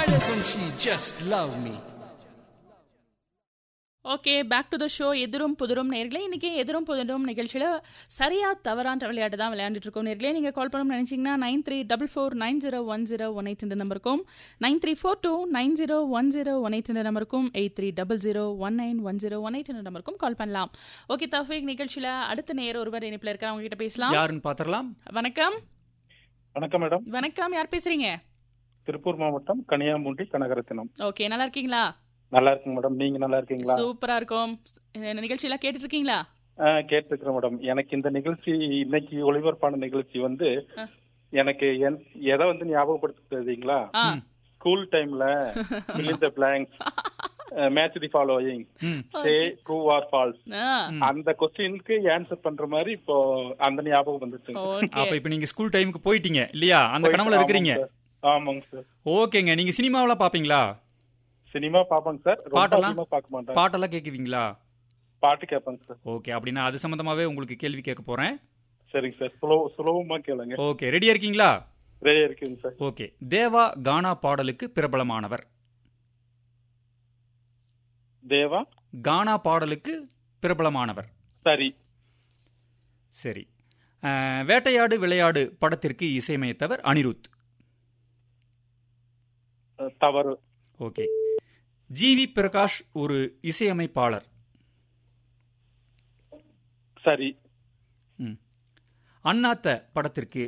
Why doesn't she just love me? Okay back to the show எதிரும் புதிரும் நேர்களே இன்னைக்கு எதிரும் புதிரும் நிகழ்ச்சியில் சரியா தவறான்ற விளையாட்டு தான் விளையாண்டுட்டு இருக்கோம் நேர்களே நீங்கள் கால் பண்ணணும்னு நினைச்சீங்கன்னா nine three double four nine zero one zero one eight இந்த நம்பருக்கும் nine three four two nine zero one zero one eight இந்த நம்பருக்கும் eight three double zero one nine one zero one eight இந்த நம்பருக்கும் கால் பண்ணலாம் okay தஃபீக் நிகழ்ச்சியில் அடுத்த நேரம் ஒருவர் இணைப்பில் இருக்கிற அவங்க கிட்ட பேசலாம் யாருன்னு பாத்திரலாம் வணக்கம் வணக்கம் மேடம் வணக்கம் யார் பேசுறீங்க திருப்பூர் மாவட்டம் கனியாமூண்டி கனகரத்தினம் ஓகே நல்லா இருக்கீங்களா நல்லா இருக்குங்க மேடம் நீங்க நல்லா இருக்கீங்களா சூப்பரா இருக்கும் இந்த நிகழ்ச்சியெல்லாம் கேட்டுட்டு இருக்கீங்களா ஆ, கேட்டிருக்கிறேன் மேடம் எனக்கு இந்த நிகழ்ச்சி இன்னைக்கு ஒளிபரப்பான நிகழ்ச்சி வந்து ஆ. எனக்கு என்- எதை வந்து ஞாபகப்படுத்துறீங்களா ஆ ஸ்கூல் டைம்ல fill in the blanks match the following say true or false ஆ அந்த கொஸ்டினுக்கு ஆன்சர் பண்ற மாதிரி இப்போ அந்த ஞாபகம் வந்துச்சு ஓகே அப்ப இப்ப நீங்க ஸ்கூல் டைமுக்கு போயிட்டீங்க இல்லையா அந்த கனவுல இருக்கிறீங்க ஆமாங்க சார். ஆமாங்க சார் ஓகேங்க நீங்க சினிமாவெல்லாம் பாப்பீங்களா சினிமா பாப்பாங்க சார் ரொம்ப பாட்டெல்லாம்? அதிகமா பார்க்க மாட்டேன் பாட்டெல்லாம் கேக்குவீங்களா பாட்டு கேட்பேங்க சார் ஓகே அப்படின்னா அது சம்பந்தமாவே உங்களுக்கு கேள்வி கேட்க போறேன் சரிங்க சார் சுலோ சுலபமா கேளுங்க ஓகே ரெடியா இருக்கீங்களா ரெடியா இருக்குங்க சார் ஓகே தேவா கானா பாடலுக்கு பிரபலமானவர் தேவா கானா பாடலுக்கு பிரபலமானவர் சரி சரி அஹ், வேட்டையாடு விளையாடு படத்திற்கு இசையமைத்தவர் அனிருத் அஹ், தவறு ஓகே ஜிவி பிரகாஷ் ஒரு இசையமைப்பாளர் சரி ம். அண்ணாத்த படத்திற்கு